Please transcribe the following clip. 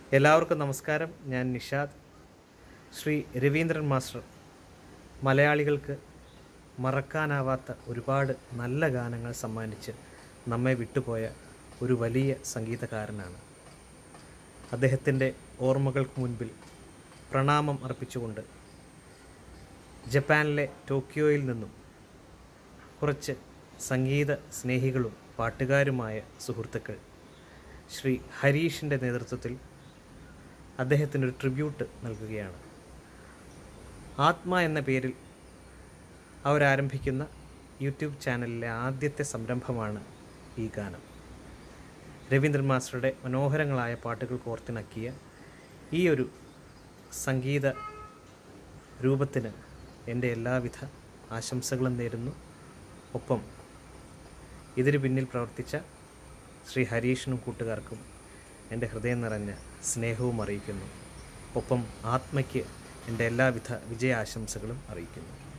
എല്ലാവർക്കും നമസ്കാരം ഞാൻ നിഷാദ് ശ്രീ രവീന്ദ്രൻ മാസ്റ്റർ മലയാളികൾക്ക് മറക്കാനാവാത്ത ഒരുപാട് നല്ല ഗാനങ്ങൾ സമ്മാനിച്ച് നമ്മെ വിട്ടുപോയ ഒരു വലിയ സംഗീതകാരനാണ് അദ്ദേഹത്തിൻ്റെ ഓർമ്മകൾക്ക് മുൻപിൽ പ്രണാമം അർപ്പിച്ചുകൊണ്ട് ജപ്പാനിലെ ടോക്കിയോയിൽ നിന്നും കുറച്ച് സംഗീത സ്നേഹികളും പാട്ടുകാരുമായ സുഹൃത്തുക്കൾ ശ്രീ ഹരീഷിൻ്റെ നേതൃത്വത്തിൽ അദ്ദേഹത്തിനൊരു ട്രിബ്യൂട്ട് നൽകുകയാണ് ആത്മ എന്ന പേരിൽ അവരാരംഭിക്കുന്ന യൂട്യൂബ് ചാനലിലെ ആദ്യത്തെ സംരംഭമാണ് ഈ ഗാനം രവീന്ദ്രൻ മാസ്റ്ററുടെ മനോഹരങ്ങളായ പാട്ടുകൾ കോർത്തിണക്കിയ ഈ ഒരു സംഗീത രൂപത്തിന് എൻ്റെ എല്ലാവിധ ആശംസകളും നേരുന്നു ഒപ്പം ഇതിന് പിന്നിൽ പ്രവർത്തിച്ച ശ്രീ ഹരീഷിനും കൂട്ടുകാർക്കും എൻ്റെ ഹൃദയം നിറഞ്ഞ സ്നേഹവും അറിയിക്കുന്നു ഒപ്പം ആത്മയ്ക്ക് എൻ്റെ എല്ലാവിധ വിജയാശംസകളും അറിയിക്കുന്നു